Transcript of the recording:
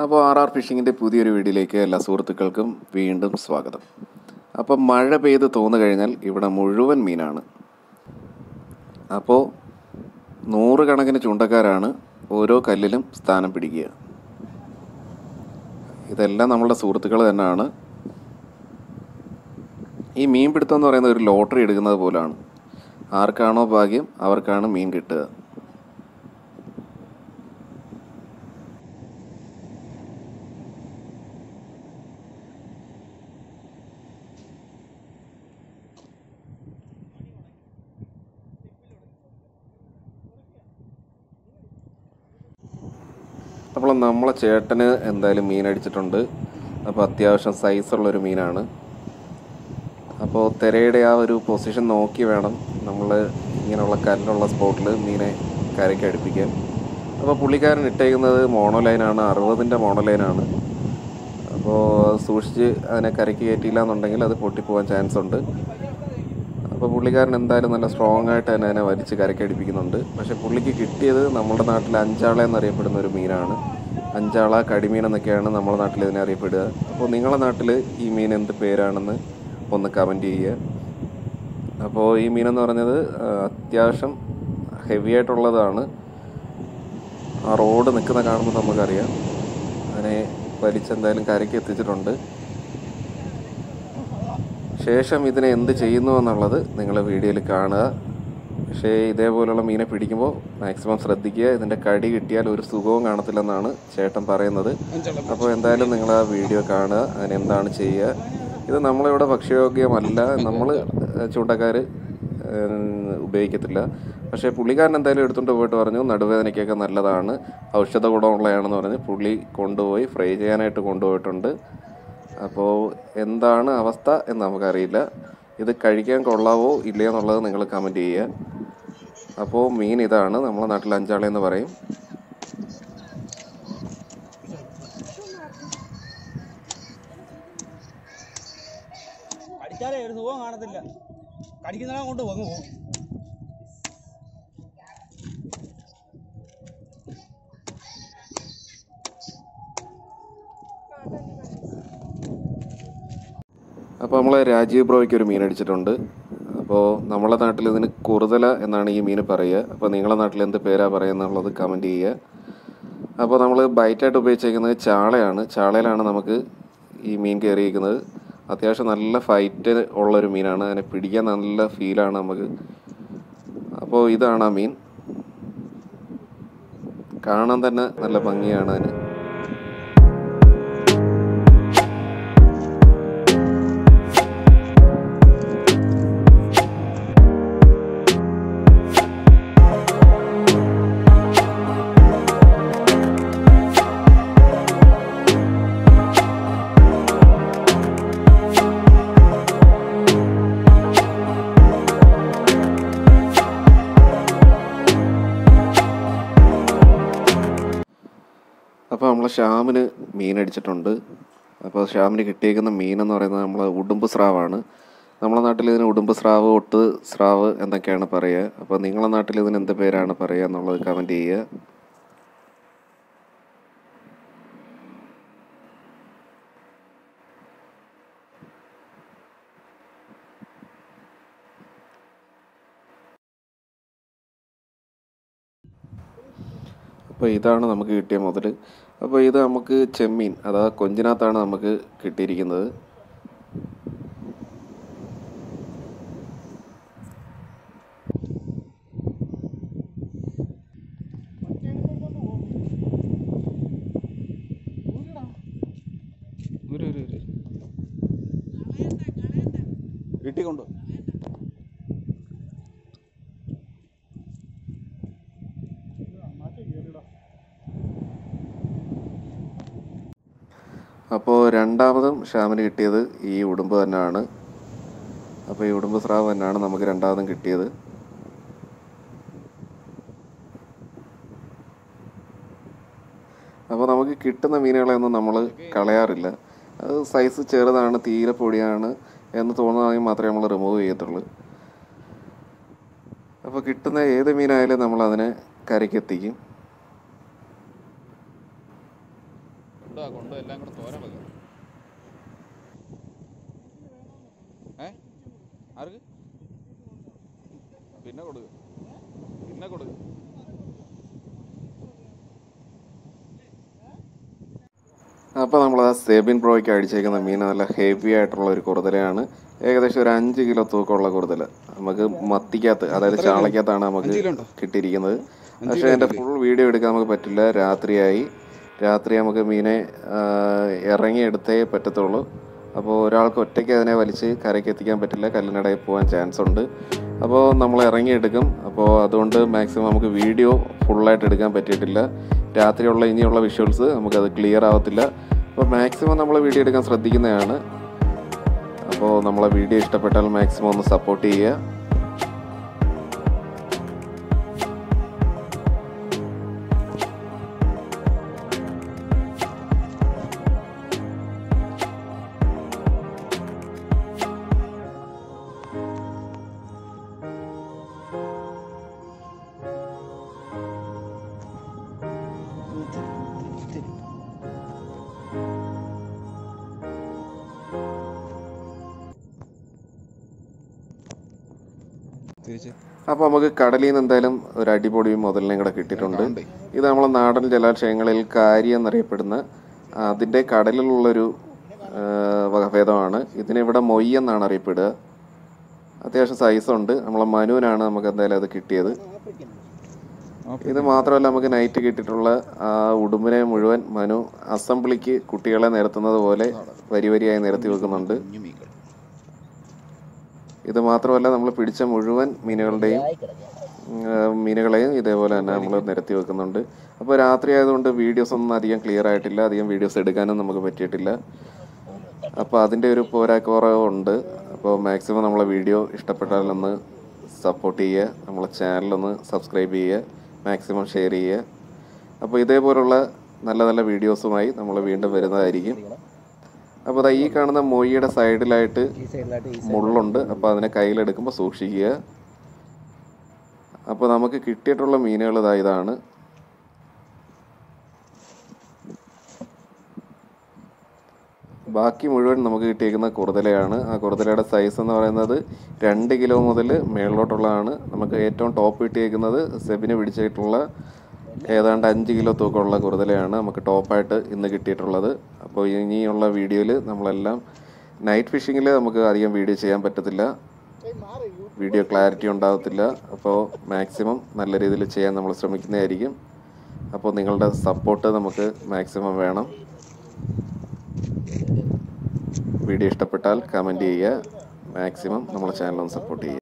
അപ്പോൾ R R ഫിഷിങ്ങിൻ്റെ പുതിയൊരു വീഡിയോയിലേക്ക് എല്ലാ സുഹൃത്തുക്കൾക്കും വീണ്ടും സ്വാഗതം അപ്പോൾ മഴ പെയ്ത് തോന്നു കഴിഞ്ഞാൽ ഇവിടെ മുഴുവൻ മീനാണ് അപ്പോൾ നൂറുകണക്കിന് ചൂണ്ടക്കാരാണ് ഓരോ കല്ലിലും സ്ഥാനം പിടിക്കുക ഇതെല്ലാം നമ്മളുടെ സുഹൃത്തുക്കൾ തന്നെയാണ് ഈ മീൻ പിടുത്തം എന്ന് പറയുന്നത് ഒരു ലോട്ടറി എടുക്കുന്നത് പോലാണ് ആർക്കാണോ ഭാഗ്യം അവർക്കാണ് മീൻ കിട്ടുക അപ്പോൾ നമ്മളെ ചേട്ടന് എന്തായാലും മീൻ അടിച്ചിട്ടുണ്ട് അപ്പോൾ അത്യാവശ്യം സൈസുള്ളൊരു മീനാണ് അപ്പോൾ തിരയുടെ ആ ഒരു പൊസിഷൻ നോക്കി വേണം നമ്മൾ ഇങ്ങനെയുള്ള കല്ലുള്ള സ്പോട്ടിൽ മീനെ കരയ്ക്ക് അടുപ്പിക്കാൻ അപ്പോൾ പുള്ളിക്കാരൻ ഇട്ടേക്കുന്നത് മോണോലൈനാണ് അറുപതിൻ്റെ മോണോലൈനാണ് അപ്പോൾ അത് സൂക്ഷിച്ച് അതിനെ കരയ്ക്ക് കയറ്റിയില്ല എന്നുണ്ടെങ്കിൽ അത് പൊട്ടിപ്പോകാൻ ചാൻസ് ഉണ്ട് അപ്പോൾ പുള്ളിക്കാരൻ എന്തായാലും നല്ല സ്ട്രോങ് ആയിട്ട് തന്നെ അതിനെ വലിച്ച് കരക്കടിപ്പിക്കുന്നുണ്ട് പക്ഷെ പുള്ളിക്ക് കിട്ടിയത് നമ്മുടെ നാട്ടിൽ അഞ്ചാള എന്നറിയപ്പെടുന്ന ഒരു മീനാണ് അഞ്ചാള കടിമീൻ എന്നൊക്കെയാണ് നമ്മുടെ നാട്ടിൽ ഇതിനെ അറിയപ്പെടുക അപ്പോൾ നിങ്ങളുടെ നാട്ടിൽ ഈ മീൻ എന്ത് പേരാണെന്ന് ഒന്ന് കമൻറ്റ് ചെയ്യുക അപ്പോൾ ഈ മീനെന്ന് പറഞ്ഞത് ആ, അത്യാവശ്യം ഹെവി ആയിട്ടുള്ളതാണ് ആ റോഡ് നിൽക്കുന്ന കാണുമ്പോൾ നമുക്കറിയാം അതിനെ വലിച്ചെന്തായാലും കരയ്ക്ക് എത്തിച്ചിട്ടുണ്ട് ശേഷം ഇതിനെ എന്ത് ചെയ്യുന്നു എന്നുള്ളത് നിങ്ങൾ വീഡിയോയിൽ കാണുക പക്ഷേ ഇതേപോലുള്ള മീനെ പിടിക്കുമ്പോൾ മാക്സിമം ശ്രദ്ധിക്കുക ഇതിൻ്റെ കടി കിട്ടിയാൽ ഒരു സുഖവും കാണത്തില്ലെന്നാണ് ചേട്ടൻ പറയുന്നത് അപ്പോൾ എന്തായാലും നിങ്ങൾ ആ വീഡിയോ കാണുക അതിനെന്താണ് ചെയ്യുക ഇത് നമ്മളിവിടെ ഭക്ഷ്യയോഗ്യമല്ല നമ്മൾ ചൂണ്ടക്കാർ ഉപയോഗിക്കത്തില്ല പക്ഷേ പുള്ളിക്കാരൻ എന്തായാലും എടുത്തുകൊണ്ട് പോയിട്ട് പറഞ്ഞു നടുവേദനയ്ക്കൊക്കെ നല്ലതാണ് ഔഷധ ഗുണമുള്ളതാണെന്ന് പറഞ്ഞ് പുള്ളി കൊണ്ടുപോയി ഫ്രൈ ചെയ്യാനായിട്ട് കൊണ്ടുപോയിട്ടുണ്ട് അപ്പോൾ എന്താണ് അവസ്ഥ എന്ന് നമുക്കറിയില്ല ഇത് കഴിക്കാൻ കൊള്ളാവോ ഇല്ലയോ എന്നുള്ളത് നിങ്ങൾ കമൻറ്റ് ചെയ്യുക അപ്പോൾ മീൻ ഇതാണ് നമ്മളെ നാട്ടിൽ അഞ്ചാളെന്ന് പറയും കടിച്ചാലേ ഒരു സുഖം കാണത്തില്ല കടിക്കുന്നതിനെ കൊണ്ട് വങ്ങ് പോകും അപ്പോൾ നമ്മൾ രാജീവ് ബ്രോയ്ക്ക് ഒരു മീൻ അടിച്ചിട്ടുണ്ട് അപ്പോൾ നമ്മളെ നാട്ടിൽ ഇതിന് കുറുതല എന്നാണ് ഈ മീൻ പറയുക അപ്പോൾ നിങ്ങളെ നാട്ടിൽ എന്ത് പേരാ പറയുക കമൻറ്റ് ചെയ്യുക അപ്പോൾ നമ്മൾ ബൈറ്റായിട്ട് ഉപയോഗിച്ചേക്കുന്നത് ചാളയാണ് ചാളയിലാണ് നമുക്ക് ഈ മീൻ കയറിയിരിക്കുന്നത് അത്യാവശ്യം നല്ല ഫൈറ്റ് ഉള്ളൊരു മീനാണ് അതിനെ പിടിക്കാൻ നല്ല ഫീലാണ് നമുക്ക് അപ്പോൾ ഇതാണ് ആ മീൻ കാണാൻ തന്നെ നല്ല ഭംഗിയാണ് അതിന് അപ്പോൾ നമ്മൾ ഷ്യാമിന് മീൻ അടിച്ചിട്ടുണ്ട് അപ്പോൾ ഷ്യാമിന് കിട്ടിയേക്കുന്ന മീൻ എന്ന് പറയുന്നത് നമ്മൾ ഉടുമ്പ് സ്രാവാണ് നമ്മളെ നാട്ടിൽ ഇതിന് ഉടുമ്പ് സ്രാവ് ഒട്ട് സ്രാവ് എന്നൊക്കെയാണ് പറയുക അപ്പോൾ നിങ്ങളെ നാട്ടിൽ ഇതിന് എന്ത് പേരാണ് പറയുക എന്നുള്ളത് കമൻറ്റ് ചെയ്യുക അപ്പോൾ ഇതാണ് നമുക്ക് കിട്ടിയ മുതൽ അപ്പോൾ ഇത് നമുക്ക് ചെമ്മീൻ അഥവാ കൊഞ്ചിനകത്താണ് നമുക്ക് കിട്ടിയിരിക്കുന്നത് വീട്ടിൽ കൊണ്ട് അപ്പോൾ രണ്ടാമതും ഷ്യാമിന് കിട്ടിയത് ഈ ഉടുമ്പ് തന്നെയാണ് അപ്പോൾ ഈ ഉടുമ്പ് സ്രാവ് തന്നെയാണ് നമുക്ക് രണ്ടാമതും കിട്ടിയത് അപ്പോൾ നമുക്ക് കിട്ടുന്ന മീനുകളെയൊന്നും നമ്മൾ കളയാറില്ല അത് സൈസ് ചെറുതാണ് തീരെ പൊടിയാണ് എന്ന് തോന്നുകയാണെങ്കിൽ മാത്രമേ നമ്മൾ റിമൂവ് ചെയ്യത്തുള്ളൂ അപ്പോൾ കിട്ടുന്ന ഏത് മീനായാലും നമ്മൾ അതിനെ കരയ്ക്കെത്തിക്കും കൊണ്ടുവാ കൊണ്ടുവാ എല്ലാം കൂടെ തോരൻ വെക്കാം ഏ ആർക്ക് പിന്നെ കൊടുക്ക് പിന്നെ കൊടുക്ക് അപ്പോൾ നമ്മൾ ആ സേബിൻ പ്രോയ്ക്ക് അടിച്ചേക്കുന്ന മീൻ നല്ല ഹെവി ആയിട്ടുള്ള ഒരു കുറുതലയാണ് ഏകദേശം ഒരു അഞ്ച് കിലോ തൂക്കമുള്ള കുറുതല നമുക്ക് മത്തിക്കകത്ത് അതായത് ചാളക്കകത്താണ് നമുക്ക് കിട്ടിയിരിക്കുന്നത് പക്ഷേ എൻ്റെ ഫുൾ വീഡിയോ എടുക്കാൻ നമുക്ക് പറ്റില്ല രാത്രിയായി രാത്രി നമുക്ക് മീനെ ആ, ഇറങ്ങിയെടുത്തേ പറ്റത്തുള്ളൂ അപ്പോൾ ഒരാൾക്ക് ഒറ്റയ്ക്ക് അതിനെ വലിച്ച് കരയ്ക്ക് എത്തിക്കാൻ പറ്റില്ല കല്ലിനടയിൽ പോകാൻ ചാൻസ് ഉണ്ട് അപ്പോൾ നമ്മൾ ഇറങ്ങിയെടുക്കും അപ്പോൾ അതുകൊണ്ട് മാക്സിമം നമുക്ക് വീഡിയോ ഫുള്ളായിട്ട് എടുക്കാൻ പറ്റിയിട്ടില്ല രാത്രിയുള്ള ഇനിയുള്ള വിഷ്വൽസ് നമുക്കത് ക്ലിയർ ആവത്തില്ല അപ്പോൾ മാക്സിമം നമ്മൾ വീഡിയോ എടുക്കാൻ ശ്രദ്ധിക്കുന്നതാണ് അപ്പോൾ നമ്മളെ വീഡിയോ ഇഷ്ടപ്പെട്ടാൽ മാക്സിമം ഒന്ന് സപ്പോർട്ട് ചെയ്യുക തിരിച്ച് അപ്പോൾ നമുക്ക് കടലിൽ നിന്ന് എന്തായാലും ഒരു അടിപൊളി മുതലിനെയും കൂടെ കിട്ടിയിട്ടുണ്ട് ഇത് നമ്മളെ നാടൻ ജലാശയങ്ങളിൽ കാരി എന്നറിയപ്പെടുന്ന ആ, അതിൻ്റെ കടലിലുള്ളൊരു ആ, വകഭേദമാണ് ഇതിനിവിടെ മൊയ്യ് എന്നാണ് അറിയപ്പെടുക അത്യാവശ്യം സൈസുണ്ട് നമ്മളെ മനുവിനാണ് നമുക്ക് എന്തായാലും അത് കിട്ടിയത് ഇത് മാത്രമല്ല നമുക്ക് നൈറ്റ് കിട്ടിയിട്ടുള്ള ആ ഉടുമ്പിനെ മുഴുവൻ മനു അസംബ്ലിക്ക് കുട്ടികളെ നിരത്തുന്നത് പോലെ വരി വരിയായി നിരത്തി വെക്കുന്നുണ്ട് കുഞ്ഞു മീൻകൾ ഇത് മാത്രമല്ല നമ്മൾ പിടിച്ച മുഴുവൻ മീനുകളുടെയും ഉം, മീനുകളെയും ഇതേപോലെ തന്നെ നമ്മൾ നിരത്തി വെക്കുന്നുണ്ട് അപ്പോൾ രാത്രി ആയതുകൊണ്ട് വീഡിയോസ് ഒന്നും അധികം ക്ലിയർ ആയിട്ടില്ല അധികം വീഡിയോസ് എടുക്കാനും നമുക്ക് പറ്റിയിട്ടില്ല അപ്പോൾ അതിൻ്റെ ഒരു പോരാക്കുറവുണ്ട് അപ്പോൾ മാക്സിമം നമ്മളെ വീഡിയോ ഇഷ്ടപ്പെട്ടാലൊന്ന് സപ്പോർട്ട് ചെയ്യുക നമ്മളെ ചാനലൊന്ന് സബ്സ്ക്രൈബ് ചെയ്യുക മാക്സിമം ഷെയർ ചെയ്യുക അപ്പോൾ ഇതേപോലുള്ള നല്ല നല്ല വീഡിയോസുമായി നമ്മൾ വീണ്ടും വരുന്നതായിരിക്കും അപ്പോൾ ദാ ഈ കാണുന്ന മൊയ്യുടെ സൈഡിലായിട്ട് മുള്ളുണ്ട് അപ്പോൾ അതിനെ കയ്യിലെടുക്കുമ്പോൾ സൂക്ഷിക്കുക അപ്പോൾ നമുക്ക് കിട്ടിയിട്ടുള്ള മീനുകൾ ഇതാ ഇതാണ് ബാക്കി മുഴുവൻ നമുക്ക് കിട്ടിയേക്കുന്ന കുറുതലയാണ് ആ കുറുതലയുടെ സൈസ് എന്ന് പറയുന്നത് രണ്ട് കിലോ മുതൽ മേളിലോട്ടുള്ളതാണ് നമുക്ക് ഏറ്റവും ടോപ്പ് കിട്ടിയേക്കുന്നത് സെബിന് പിടിച്ചിട്ടുള്ള ഏതാണ്ട് അഞ്ച് കിലോ തൂക്കമുള്ള കുറുതലയാണ് നമുക്ക് ടോപ്പായിട്ട് ഇന്ന് കിട്ടിയിട്ടുള്ളത് അപ്പോൾ ഇനിയുള്ള വീഡിയോയിൽ നമ്മളെല്ലാം നൈറ്റ് ഫിഷിങ്ങിൽ നമുക്ക് അധികം വീഡിയോ ചെയ്യാൻ പറ്റത്തില്ല വീഡിയോ ക്ലാരിറ്റി ഉണ്ടാകത്തില്ല അപ്പോൾ മാക്സിമം നല്ല രീതിയിൽ ചെയ്യാൻ നമ്മൾ ശ്രമിക്കുന്നതായിരിക്കും അപ്പോൾ നിങ്ങളുടെ സപ്പോർട്ട് നമുക്ക് മാക്സിമം വേണം വീഡിയോ ഇഷ്ടപ്പെട്ടാൽ കമൻറ്റ് ചെയ്യുക മാക്സിമം നമ്മളെ ചാനൽ ഒന്ന് സപ്പോർട്ട് ചെയ്യുക